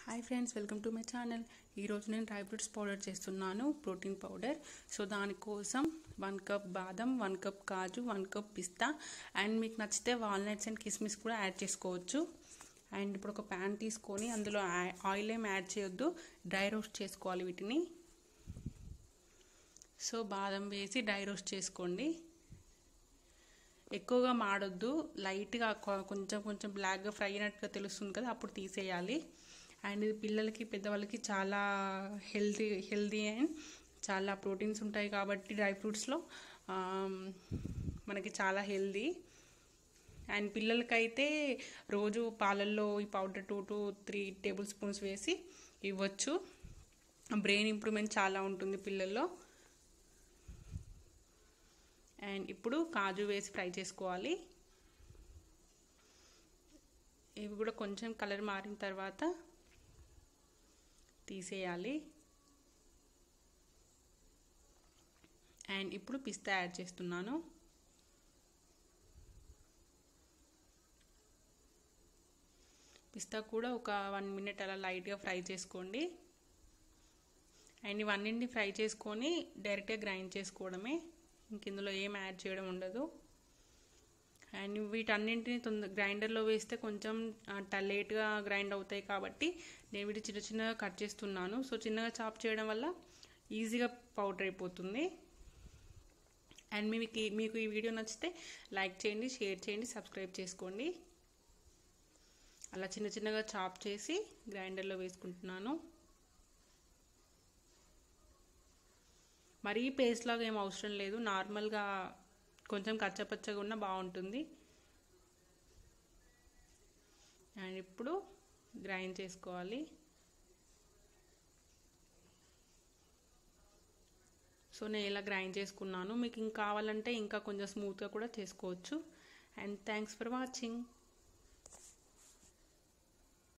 hi friends welcome to my channel ఈరోజు నేను dry fruits powder చేస్తున్నాను ప్రోటీన్ పౌడర్ సో దానికోసం వన్ కప్ బాదం వన్ కప్ కాజు వన్ కప్ పిస్తా అండ్ మీకు నచ్చితే వాల్నట్స్ అండ్ కిస్మిస్ కూడా యాడ్ చేసుకోవచ్చు అండ్ ఇప్పుడు ఒక ప్యాన్ తీసుకొని అందులో ఆయిల్ ఏం యాడ్ చేయొద్దు డ్రై రోస్ట్ చేసుకోవాలి వీటిని సో బాదం వేసి డ్రై రోస్ట్ చేసుకోండి ఎక్కువగా మాడొద్దు లైట్గా కొంచెం కొంచెం బ్లాక్గా ఫ్రై అయినట్టుగా తెలుస్తుంది కదా అప్పుడు తీసేయాలి అండ్ ఇది పిల్లలకి పెద్దవాళ్ళకి చాలా హెల్తీ హెల్తీ అండ్ చాలా ప్రోటీన్స్ ఉంటాయి కాబట్టి డ్రై ఫ్రూట్స్లో మనకి చాలా హెల్తీ అండ్ పిల్లలకైతే రోజు పాలల్లో ఈ powder two to three tablespoons వేసి ఇవ్వచ్చు బ్రెయిన్ ఇంప్రూవ్మెంట్ చాలా ఉంటుంది పిల్లల్లో అండ్ ఇప్పుడు కాజు వేసి ఫ్రై చేసుకోవాలి ఇవి కూడా కొంచెం కలర్ మారిన తర్వాత తీసేయాలి అండ్ ఇప్పుడు పిస్తా యాడ్ చేస్తున్నాను పిస్తా కూడా ఒక వన్ మినిట్ అలా లైట్గా ఫ్రై చేసుకోండి అండ్ ఇవన్నింటిని ఫ్రై చేసుకొని డైరెక్ట్గా గ్రైండ్ చేసుకోవడమే ఇంక ఇందులో ఏం యాడ్ చేయడం ఉండదు అండ్ వీటన్నింటిని తొందర గ్రైండర్లో వేస్తే కొంచెం లేట్గా గ్రైండ్ అవుతాయి కాబట్టి నేను వీటి చిన్న చిన్నగా కట్ చేస్తున్నాను సో చిన్నగా చాప్ చేయడం వల్ల ఈజీగా పౌడర్ అయిపోతుంది అండ్ మీకు మీకు ఈ వీడియో నచ్చితే లైక్ చేయండి షేర్ చేయండి సబ్స్క్రైబ్ చేసుకోండి అలా చిన్న చిన్నగా చాప్ చేసి గ్రైండర్లో వేసుకుంటున్నాను మరీ పేస్ట్ లాగా ఏం అవసరం లేదు నార్మల్గా కొంచెం కచ్చపచ్చగా ఉన్న బాగుంటుంది అండ్ ఇప్పుడు గ్రైండ్ చేసుకోవాలి సో నేను ఇలా గ్రైండ్ చేసుకున్నాను మీకు ఇంకా కావాలంటే ఇంకా కొంచెం స్మూత్గా కూడా చేసుకోవచ్చు అండ్ థ్యాంక్స్ ఫర్ వాచింగ్